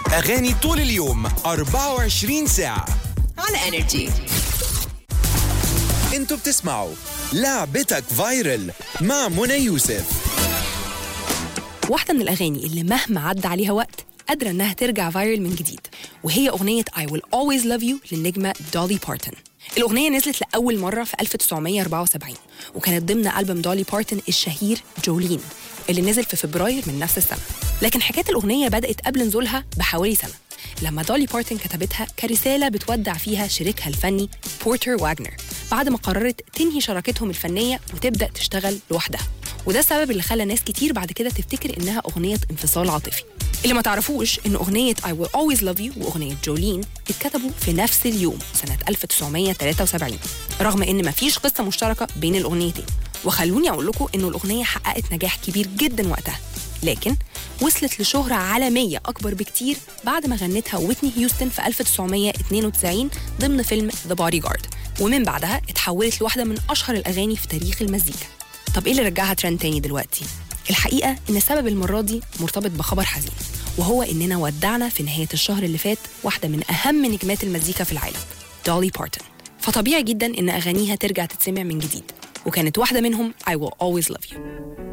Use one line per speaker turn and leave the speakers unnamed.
أغاني طول اليوم 24 ساعة
على انرجي
انتوا بتسمعوا لعبتك فايرل مع منى يوسف
واحدة من الأغاني اللي مهما عدى عليها وقت قادرة إنها ترجع فايرل من جديد وهي أغنية I Will Always Love You للنجمة دولي بارتون الأغنية نزلت لأول مرة في 1974 وكانت ضمن ألبوم دولي بارتون الشهير جولين اللي نزل في فبراير من نفس السنة لكن حكاية الأغنية بدأت قبل نزولها بحوالي سنة لما دولي بارتون كتبتها كرسالة بتودع فيها شريكها الفني بورتر واجنر بعد ما قررت تنهي شراكتهم الفنية وتبدأ تشتغل لوحدها وده السبب اللي خلى ناس كتير بعد كده تفتكر إنها أغنية انفصال عاطفي اللي ما تعرفوش إن أغنية I Will Always Love You وأغنية جولين اتكتبوا في نفس اليوم سنة 1973 رغم إن مفيش قصة مشتركة بين الأغنيتين وخلوني أقول لكم إنه الأغنية حققت نجاح كبير جدا وقتها لكن وصلت لشهرة عالمية أكبر بكتير بعد ما غنتها ويتني هيوستن في 1992 ضمن فيلم ذا بودي جارد ومن بعدها اتحولت لواحدة من أشهر الأغاني في تاريخ المزيكا طب إيه اللي رجعها ترند تاني دلوقتي؟ الحقيقة إن السبب المرة دي مرتبط بخبر حزين وهو إننا ودعنا في نهاية الشهر اللي فات واحدة من أهم نجمات المزيكا في العالم دولي بارتون فطبيعي جدا إن أغانيها ترجع تتسمع من جديد وكانت واحدة منهم I will always love you